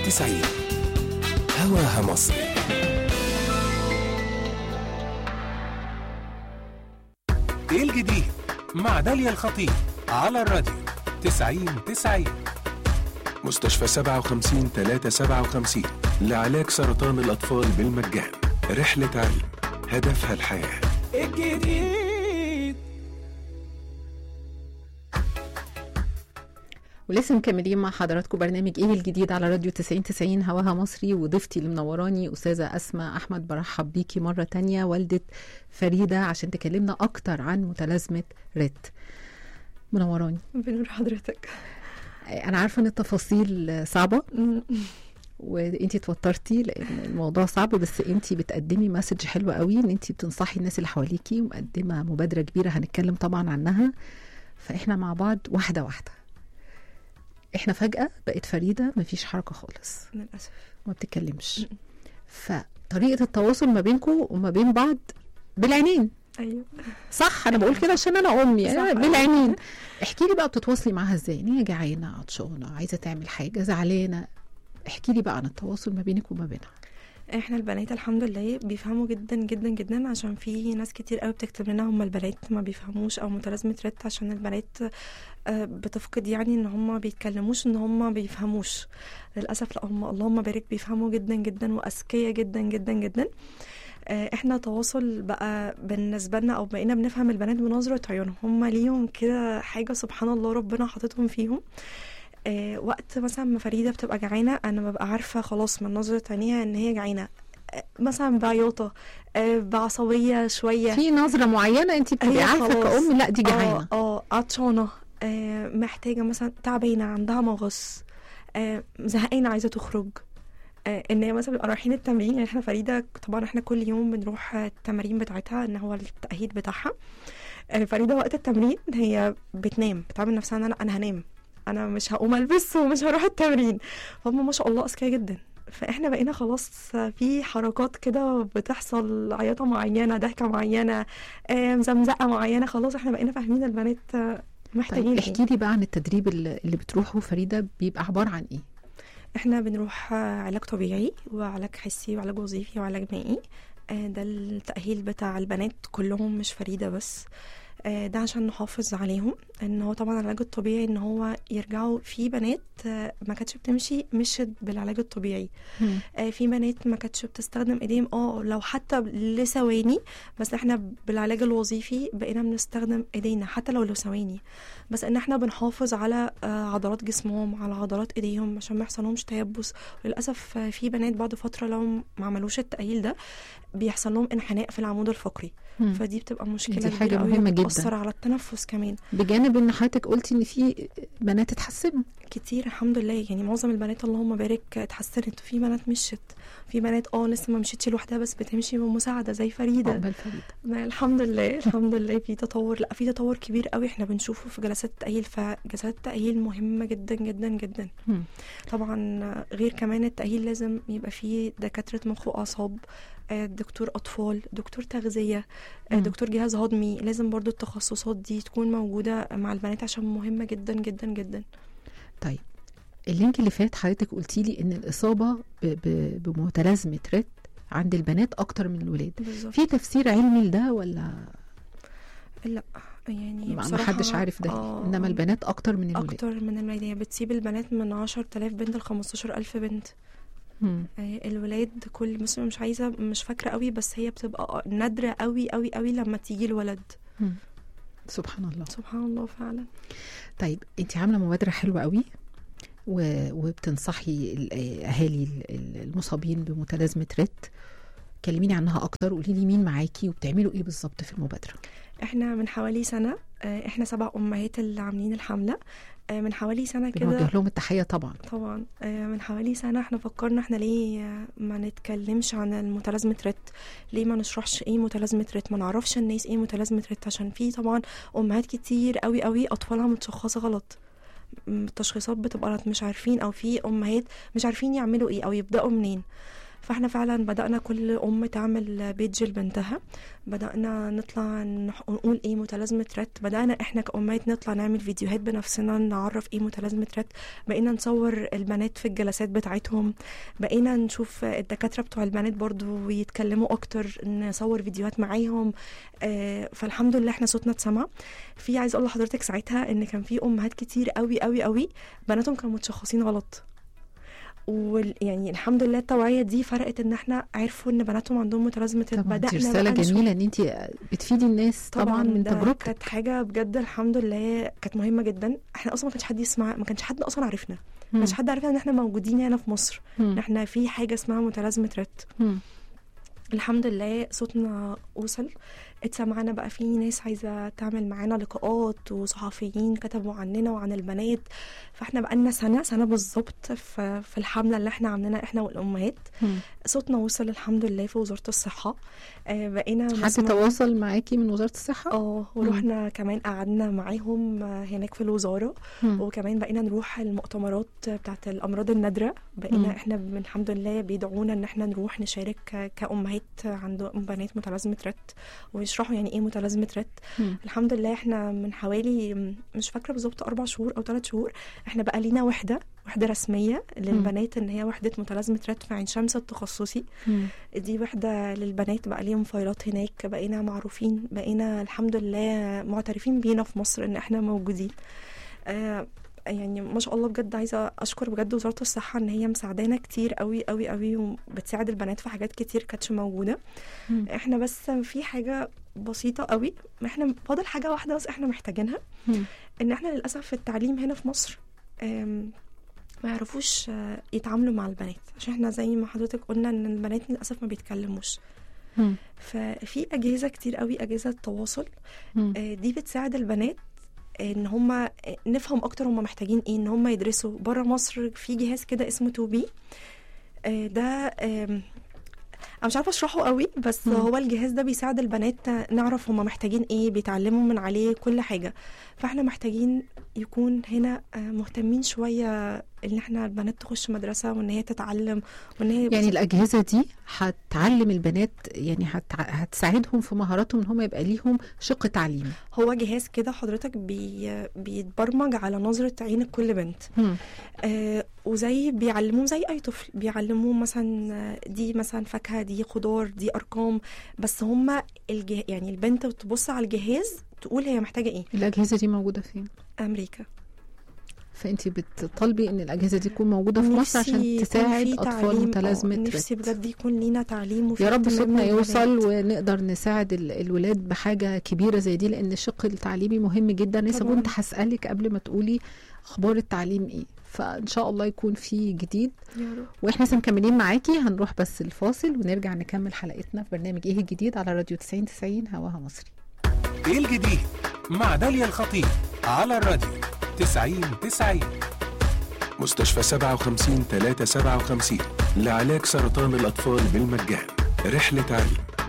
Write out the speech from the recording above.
90 هواها مصري ايه الجديد مع داليا الخطيب على الراديو 90 90 مستشفى 57 357 لعلاج سرطان الأطفال بالمجان رحلة علم هدفها الحياة الجديد ولسه مكملين مع حضراتكم برنامج ايه الجديد على راديو 90 90 هواها مصري وضيفتي اللي منوراني استاذه اسماء احمد برحب بيكي مره تانية والده فريده عشان تكلمنا اكتر عن متلازمه ريت منوراني بنور حضرتك انا عارفه ان التفاصيل صعبه وانتي اتوترتي لان الموضوع صعب بس انتي بتقدمي مسج حلوه قوي ان انتي بتنصحي الناس اللي حواليكي ومقدمه مبادره كبيره هنتكلم طبعا عنها فاحنا مع بعض واحده واحده احنا فجاه بقت فريده مفيش حركه خالص للاسف ما بتتكلمش فطريقه التواصل ما بينكم وما بين بعض بالعينين ايوه صح انا بقول كده عشان انا امي صح. أنا بالعينين احكي لي بقى بتتواصلي معاها ازاي ان هي جعانه عطشانه عايزه تعمل حاجه زعلانه احكي لي بقى عن التواصل ما بينك وما بينها احنا البنات الحمد لله بيفهموا جدا جدا جدا عشان في ناس كتير قوي بتكتب لنا هم البنات ما بيفهموش او متلازمه ريت عشان البنات آه، بتفقد يعني ان هم بيتكلموش ان هم بيفهموش للاسف لا هم اللهم بارك بيفهموا جدا جدا واذكياء جدا جدا جدا آه، احنا تواصل بقى بالنسبه لنا او بقينا بنفهم البنات بنظره عيونهم هم ليهم كده حاجه سبحان الله ربنا حاططهم فيهم آه، وقت مثلا ما فريده بتبقى جعانه انا ببقى عارفه خلاص من نظره عينيها ان هي جعانه آه، مثلا بعياطه آه، بعصبيه شويه في نظره معينه انت بتبقي هي عارفه خلاص. كأم لا دي جعانه اه اه عطشانه آه محتاجه مثلا تعبانه عندها مغص آه زهقانه عايزه تخرج آه ان هي مثلا بيبقى رايحين التمرين يعني احنا فريده طبعا احنا كل يوم بنروح آه، التمارين بتاعتها ان هو التاهيل بتاعها آه فريده وقت التمرين هي بتنام بتعمل نفسها ان انا انا هنام انا مش هقوم البس ومش هروح التمرين فهم ما شاء الله اذكياء جدا فاحنا بقينا خلاص في حركات كده بتحصل عياطه معينه ضحكه معينه آه، مزمزقه معينه خلاص احنا بقينا فاهمين البنات آه، محتاجين طيب ايه احكي لي بقى عن التدريب اللي اللي بتروحه فريده بيبقى عباره عن ايه احنا بنروح آه، علاج طبيعي وعلاج حسي وعلاج وظيفي وعلاج مائي آه، ده التأهيل بتاع البنات كلهم مش فريدة بس آه، ده عشان نحافظ عليهم ان هو طبعا العلاج الطبيعي ان هو يرجعوا في بنات آه، ما كانتش بتمشي مشت بالعلاج الطبيعي آه، في بنات ما كانتش بتستخدم ايديهم اه لو حتى لثواني بس احنا بالعلاج الوظيفي بقينا بنستخدم ايدينا حتى لو لثواني بس ان احنا بنحافظ على آه، عضلات جسمهم على عضلات ايديهم عشان ما يحصلهمش تيبس وللاسف آه، في بنات بعد فتره لو ما عملوش التاهيل ده بيحصل لهم انحناء في العمود الفقري مم. فدي بتبقى مشكله دي حاجة كبيرة قوي مهمة جدا. وبتأثر على التنفس كمان بجانب ان حضرتك قلتي ان في بنات اتحسنوا كتير الحمد لله يعني معظم البنات اللهم بارك اتحسنت وفي بنات مشت في بنات اه لسه ما مشيتش لوحدها بس بتمشي بمساعده زي فريده عقبال فريده ما الحمد لله الحمد لله في تطور لا في تطور كبير قوي احنا بنشوفه في جلسات التأهيل فجلسات التأهيل مهمة جدا جدا جدا مم. طبعا غير كمان التأهيل لازم يبقى فيه دكاترة مخ وأعصاب آه، دكتور أطفال دكتور تغذية آه، مم. دكتور جهاز هضمي لازم برضو التخصصات دي تكون موجودة مع البنات عشان مهمة جدا جدا جدا طيب اللينك اللي فات حضرتك قلتي لي ان الاصابه ب- ب- بمتلازمه ريت عند البنات اكتر من الولاد بالظبط في تفسير علمي لده ولا لا يعني ما بصراحة حدش عارف ده آه، انما البنات اكتر من الولاد أكتر من الولاد هي بتسيب البنات من 10000 بنت ل 15000 بنت مم. آه، الولاد كل بس مش عايزه مش فاكره قوي بس هي بتبقى نادره قوي قوي قوي لما تيجي الولد مم. سبحان الله سبحان الله فعلا طيب انت عامله مبادره حلوه قوي و- وبتنصحي الاهالي ال- ال- المصابين بمتلازمه ريت كلميني عنها اكتر قولي لي مين معاكي وبتعملوا ايه بالظبط في المبادره احنا من حوالي سنه آه، احنا سبع امهات اللي عاملين الحمله آه، من حوالي سنه بنوجه كده لهم التحيه طبعا طبعا آه، من حوالي سنة احنا فكرنا احنا ليه آه، ما نتكلمش عن المتلازمة ريت ليه ما نشرحش ايه متلازمة ريت ما نعرفش الناس ايه متلازمة ريت عشان في طبعا امهات كتير قوي قوي اطفالها متشخصة غلط م- التشخيصات بتبقى غلط، مش عارفين او في امهات مش عارفين يعملوا ايه او يبداوا منين فاحنا فعلا بدأنا كل أم تعمل بيج لبنتها بدأنا نطلع نح- نقول ايه متلازمة رت بدأنا احنا كأمهات نطلع نعمل فيديوهات بنفسنا نعرف ايه متلازمة رت بقينا نصور البنات في الجلسات بتاعتهم بقينا نشوف الدكاترة بتوع البنات برضو يتكلموا أكتر نصور فيديوهات معاهم آه، فالحمد لله احنا صوتنا اتسمع في عايز اقول لحضرتك ساعتها ان كان في امهات كتير قوي قوي قوي بناتهم كانوا متشخصين غلط وال يعني الحمد لله التوعيه دي فرقت ان احنا عرفوا ان بناتهم عندهم متلازمه طبعا دي بدأنا رساله بقى نشوف- جميله ان انت بتفيدي الناس طبعا, من ده تجربتك كانت حاجه بجد الحمد لله كانت مهمه جدا احنا اصلا ما كانش حد يسمع ما كانش حد اصلا عارفنا ما كانش حد عارفنا ان احنا موجودين هنا في مصر ان مم. احنا في حاجه اسمها متلازمه رت مم. الحمد لله صوتنا وصل اتسمعنا بقى في ناس عايزة تعمل معانا لقاءات وصحفيين كتبوا عننا وعن البنات فاحنا بقالنا سنة سنة بالظبط في في الحملة اللي احنا عاملينها احنا والأمهات مم. صوتنا وصل الحمد لله في وزارة الصحة آه، بقينا حد نسمع- تواصل معاكي من وزاره الصحه اه ورحنا كمان قعدنا معاهم آه، هناك في الوزارة مم. وكمان بقينا نروح المؤتمرات بتاعت الامراض النادره بقينا مم. احنا ب- الحمد لله بيدعونا ان احنا نروح نشارك ك- كامهات عندهم بنات متلازمه رت ويشرحوا يعني ايه متلازمه رت مم. الحمد لله احنا من حوالي م- مش فاكره بالظبط اربع شهور او ثلاث شهور احنا بقى لينا وحده وحده رسميه للبنات ان هي وحده متلازمه رت في عين شمس التخصصي مم. دي وحدة للبنات بقى ليهم فايلات هناك بقينا معروفين بقينا الحمد لله معترفين بينا في مصر ان احنا موجودين آه يعني ما شاء الله بجد عايزه اشكر بجد وزاره الصحه ان هي مساعدانا كتير قوي قوي قوي وبتساعد البنات في حاجات كتير كانتش موجوده مم. احنا بس في حاجه بسيطه قوي احنا فاضل حاجه واحده بس احنا محتاجينها مم. ان احنا للاسف في التعليم هنا في مصر آم، ما يعرفوش آه، يتعاملوا مع البنات عشان احنا زي ما حضرتك قلنا ان البنات للاسف ما بيتكلموش مم. ففي اجهزه كتير قوي اجهزه تواصل مم. آه، دي بتساعد البنات ان هم نفهم اكتر هم محتاجين ايه ان هم يدرسوا بره مصر في جهاز كده اسمه تو بي ده آم، انا مش عارفه اشرحه قوي بس مم. هو الجهاز ده بيساعد البنات نعرف هم محتاجين ايه بيتعلموا من عليه كل حاجه فاحنا محتاجين يكون هنا آه، مهتمين شويه ان احنا البنات تخش مدرسه وان هي تتعلم وان هي يعني الأجهزة دي هتعلم البنات يعني هتع... هتساعدهم في مهاراتهم إن هم يبقى ليهم شق تعليمي هو جهاز كده حضرتك بي بيتبرمج على نظرة عين كل بنت مم. آه وزي بيعلموه زي أي طفل بيعلموه مثلا آه، دي مثلا فاكهة دي خضار دي أرقام بس هما الجه... يعني البنت تبص على الجهاز تقول هي محتاجة إيه الأجهزة دي موجودة فين؟ أمريكا فأنت بتطالبي إن الأجهزة دي تكون موجودة في مصر نفسي عشان يكون تساعد في أطفال تعليم، آه، متلازمة نفسي ريت. بجد يكون لينا تعليم وفي يا رب اهتمام صوتنا للبنات. يوصل ونقدر نساعد ال- الولاد بحاجة كبيرة زي دي لأن الشق التعليمي مهم جدا لسه طبعاً. كنت هسألك قبل ما تقولي أخبار التعليم إيه فإن شاء الله يكون في جديد يا رب واحنا لسه مكملين معاكي هنروح بس الفاصل ونرجع نكمل حلقتنا في برنامج ايه الجديد على راديو 90 90 هواها مصري ايه الجديد مع داليا الخطيب على الراديو 90 90 مستشفى 57 357 لعلاج سرطان الأطفال بالمجان رحلة علم